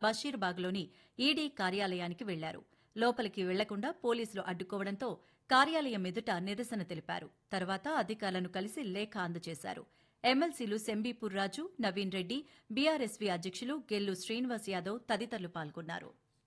బషీర్బాగ్లోని ED కార్యాలయానికి వెళ్లారు లోపలికి వెళ్లకుండా పోలీసులు అడ్డుకోవడంతో కార్యాలయం ఎదుట నిరసన తెలిపారు తర్వాత అధికారులను కలిసి లేఖ అందజేశారు ఎమ్మెల్సీలు సెంబీపూర్ రాజు నవీన్ రెడ్డి బీఆర్ఎస్వీ అధ్యక్షులు గెల్లు శ్రీనివాస్ యాదవ్ తదితరులు పాల్గొన్నారు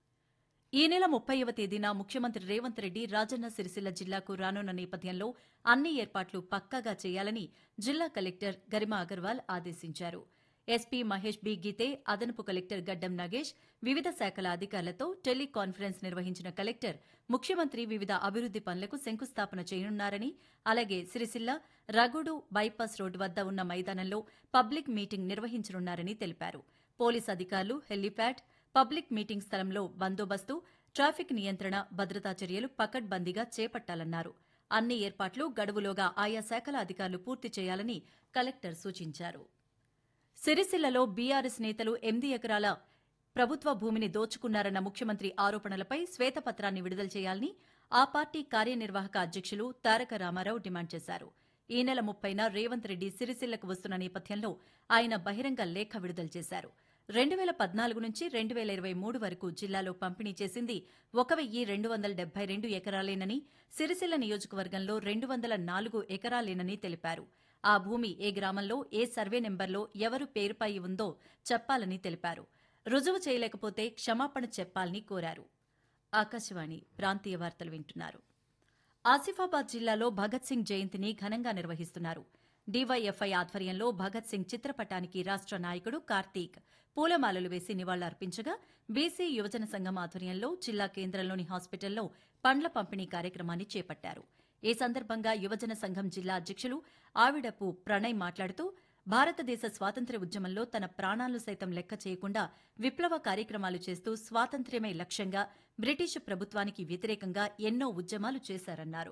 ఈ నెల ముప్పైవ తేదీన ముఖ్యమంత్రి రేవంత్ రెడ్డి రాజన్న సిరిసిల్ల జిల్లాకు రానున్న నేపథ్యంలో అన్ని ఏర్పాట్లు పక్కాగా చేయాలని జిల్లా కలెక్టర్ గరిమా అగర్వాల్ ఆదేశించారు ఎస్పీ మహేష్ బి గీతే అదనపు కలెక్టర్ గడ్డం నగేష్ వివిధ శాఖల అధికారులతో టెలికాన్ఫరెన్స్ నిర్వహించిన కలెక్టర్ ముఖ్యమంత్రి వివిధ అభివృద్ది పనులకు శంకుస్థాపన చేయనున్నారని అలాగే సిరిసిల్ల రగుడు బైపాస్ రోడ్డు వద్ద ఉన్న మైదానంలో పబ్లిక్ మీటింగ్ నిర్వహించనున్నారని తెలిపారు పోలీస్ అధికారులు హెలీప్యాడ్ పబ్లిక్ మీటింగ్ స్థలంలో బందోబస్తు ట్రాఫిక్ నియంత్రణ భద్రతా చర్యలు పకడ్బందీగా చేపట్టాలన్నారు అన్ని ఏర్పాట్లు గడువులోగా ఆయా శాఖల అధికారులు పూర్తి చేయాలని కలెక్టర్ సూచించారు సిరిసిల్లలో బీఆర్ఎస్ నేతలు ఎనిమిది ఎకరాల ప్రభుత్వ భూమిని దోచుకున్నారన్న ముఖ్యమంత్రి ఆరోపణలపై శ్వేతపత్రాన్ని విడుదల చేయాలని ఆ పార్టీ కార్యనిర్వాహక అధ్యక్షులు తారక రామారావు డిమాండ్ చేశారు ఈ నెల ముప్పైన రేవంత్ రెడ్డి సిరిసిల్లకు వస్తున్న నేపథ్యంలో ఆయన బహిరంగ లేఖ విడుదల చేశారు రెండు వేల పద్నాలుగు నుంచి రెండు వేల ఇరవై మూడు వరకు జిల్లాలో పంపిణీ చేసింది ఒక వెయ్యి రెండు వందల డెబ్బై రెండు ఎకరాలేనని సిరిసిల్ల నియోజకవర్గంలో రెండు వందల నాలుగు ఎకరాలేనని తెలిపారు ఆ భూమి ఏ గ్రామంలో ఏ సర్వే నెంబర్లో ఎవరు పేరుపై ఉందో చెప్పాలని తెలిపారు రుజువు చేయలేకపోతే క్షమాపణ చెప్పాలని కోరారు ఆకాశవాణి ప్రాంతీయ వార్తలు వింటున్నారు ఆసిఫాబాద్ జిల్లాలో భగత్ సింగ్ జయంతిని ఘనంగా నిర్వహిస్తున్నారు డీవైఎఫ్ఐ ఆధ్వర్యంలో భగత్ సింగ్ చిత్రపటానికి రాష్ట నాయకుడు కార్తీక్ పూలమాలలు వేసి నివాళులర్పించగా బీసీ యువజన సంఘం ఆధ్వర్యంలో జిల్లా కేంద్రంలోని హాస్పిటల్లో పండ్ల పంపిణీ కార్యక్రమాన్ని చేపట్టారు ఈ సందర్భంగా యువజన సంఘం జిల్లా అధ్యక్షులు ఆవిడపు ప్రణయ్ మాట్లాడుతూ భారతదేశ స్వాతంత్ర్య ఉద్యమంలో తన ప్రాణాలను సైతం లెక్క చేయకుండా విప్లవ కార్యక్రమాలు చేస్తూ స్వాతంత్ర్యమే లక్ష్యంగా బ్రిటిష్ ప్రభుత్వానికి వ్యతిరేకంగా ఎన్నో ఉద్యమాలు చేశారన్నారు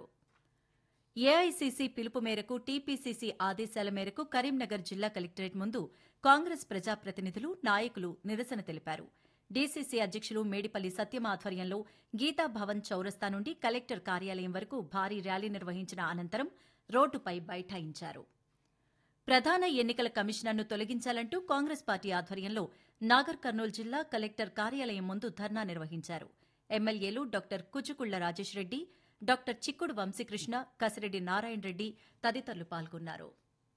ఏఐసీసీ పిలుపు మేరకు టీపీసీసీ ఆదేశాల మేరకు కరీంనగర్ జిల్లా కలెక్టరేట్ ముందు కాంగ్రెస్ ప్రజాప్రతినిధులు నాయకులు నిరసన తెలిపారు డీసీసీ అధ్యక్షులు మేడిపల్లి సత్యం ఆధ్వర్యంలో గీతా భవన్ చౌరస్తా నుండి కలెక్టర్ కార్యాలయం వరకు భారీ ర్యాలీ నిర్వహించిన అనంతరం రోడ్డుపై బైఠాయించారు ప్రధాన ఎన్నికల కమిషనర్ను తొలగించాలంటూ కాంగ్రెస్ పార్టీ ఆధ్వర్యంలో నాగర్ కర్నూలు జిల్లా కలెక్టర్ కార్యాలయం ముందు ధర్నా నిర్వహించారు ఎమ్మెల్యేలు డాక్టర్ కుచుకుళ్ల రాజేష్ రెడ్డి డాక్టర్ చిక్కుడు వంశీకృష్ణ కసిరెడ్డి నారాయణ రెడ్డి తదితరులు పాల్గొన్నారు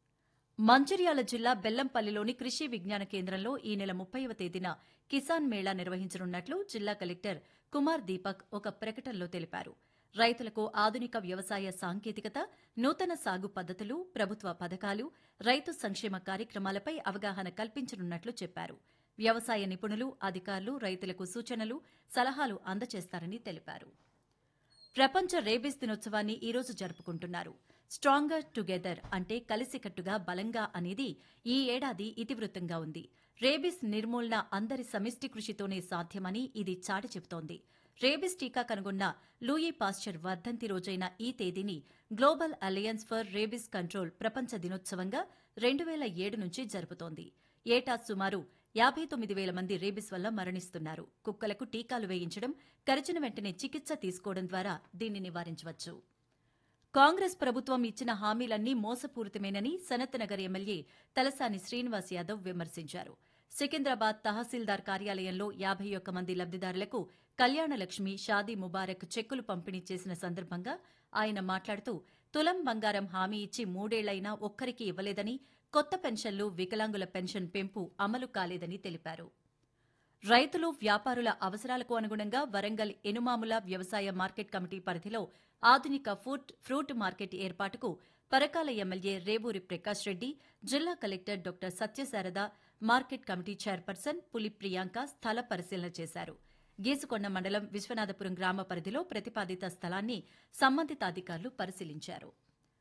మంచిర్యాల జిల్లా బెల్లంపల్లిలోని కృషి విజ్ఞాన కేంద్రంలో ఈ నెల ముప్పైవ తేదీన కిసాన్ మేళా నిర్వహించనున్నట్లు జిల్లా కలెక్టర్ కుమార్ దీపక్ ఒక ప్రకటనలో తెలిపారు రైతులకు ఆధునిక వ్యవసాయ సాంకేతికత నూతన సాగు పద్దతులు ప్రభుత్వ పథకాలు రైతు సంక్షేమ కార్యక్రమాలపై అవగాహన కల్పించనున్నట్లు చెప్పారు వ్యవసాయ నిపుణులు అధికారులు రైతులకు సూచనలు సలహాలు అందజేస్తారని తెలిపారు ప్రపంచ రేబీస్ దినోత్సవాన్ని ఈ రోజు జరుపుకుంటున్నారు స్ట్రాంగర్ టుగెదర్ అంటే కలిసికట్టుగా బలంగా అనేది ఈ ఏడాది ఇతివృత్తంగా ఉంది రేబీస్ నిర్మూలన అందరి సమిష్టి కృషితోనే సాధ్యమని ఇది చాటి చెబుతోంది రేబీస్ టీకా కనుగొన్న లూయి పాస్చర్ వర్ధంతి రోజైన ఈ తేదీని global alliance for rabies control ప్రపంచ దినోత్సవంగా రెండు వేల ఏడు నుంచి జరుపుతోంది ఏటా సుమారు యాభై తొమ్మిది వేల మంది రేబిస్ వల్ల మరణిస్తున్నారు కుక్కలకు టీకాలు వేయించడం కరిచిన వెంటనే చికిత్స తీసుకోవడం ద్వారా దీన్ని నివారించవచ్చు కాంగ్రెస్ ప్రభుత్వం ఇచ్చిన హామీలన్నీ మోసపూరితమేనని సనత్నగర్ ఎమ్మెల్యే తలసాని శ్రీనివాస్ యాదవ్ విమర్శించారు సికింద్రాబాద్ తహసీల్దార్ కార్యాలయంలో యాభై ఒక్క మంది లబ్దిదారులకు కళ్యాణలక్ష్మి షాదీ ముబారక్ చెక్కులు పంపిణీ చేసిన సందర్భంగా ఆయన మాట్లాడుతూ తులం బంగారం హామీ ఇచ్చి మూడేళ్లైనా ఒక్కరికి ఇవ్వలేదని కొత్త పెన్షన్లు వికలాంగుల పెన్షన్ పెంపు అమలు కాలేదని తెలిపారు రైతులు వ్యాపారుల అవసరాలకు అనుగుణంగా వరంగల్ ఎనుమాముల వ్యవసాయ మార్కెట్ కమిటీ పరిధిలో ఆధునిక ఫుడ్ ఫ్రూట్ మార్కెట్ ఏర్పాటుకు పరకాల ఎమ్మెల్యే రేవూరి ప్రకాష్ రెడ్డి జిల్లా collector doctor Satyasharada market committee chairperson Puli Priyanka స్థల పరిశీలన చేశారు గీసుకొండ మండలం విశ్వనాథపురం గ్రామ పరిధిలో ప్రతిపాదిత స్థలాన్ని సంబంధిత అధికారులు పరిశీలించారు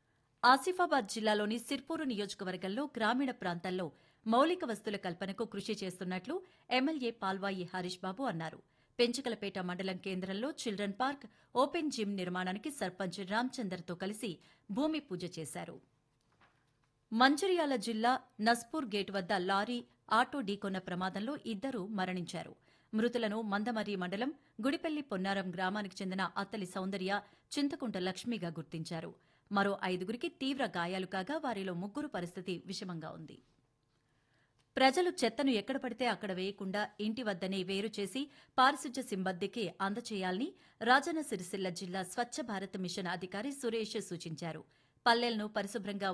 ఆసిఫాబాద్ జిల్లాలోని సిర్పూరు నియోజకవర్గంలో గ్రామీణ ప్రాంతాల్లో మౌలిక వస్తుల కల్పనకు కృషి చేస్తున్నట్లు ఎమ్మెల్యే పాల్వాయి హరీష్ బాబు అన్నారు పెంచికలపేట మండలం కేంద్రంలో చిల్డ్రన్ పార్క్ ఓపెన్ జిమ్ నిర్మాణానికి సర్పంచ్ రామచందర్తో కలిసి భూమి పూజ చేశారు మంచిర్యాల జిల్లా నస్పూర్ గేట్ వద్ద లారీ ఆటో ఢీకొన్న ప్రమాదంలో ఇద్దరు మరణించారు మృతులను మందమర్రి మండలం గుడిపెల్లి పొన్నారం గ్రామానికి చెందిన అత్తలి సౌందర్య చింతకుంట లక్ష్మిగా గుర్తించారు మరో ఐదుగురికి తీవ్ర గాయాలు కాగా వారిలో ముగ్గురు పరిస్థితి విషమంగా ఉంది ప్రజలు చెత్తను ఎక్కడ పడితే అక్కడ వేయకుండా ఇంటి వద్దనే వేరు చేసి పారిశుధ్య సిబ్బందికి అందచేయాలని రాజన్న సిరిసిల్ల జిల్లా స్వచ్ఛ భారత్ మిషన్ అధికారి సురేష్ సూచించారు పల్లెలను పరిశుభ్రంగా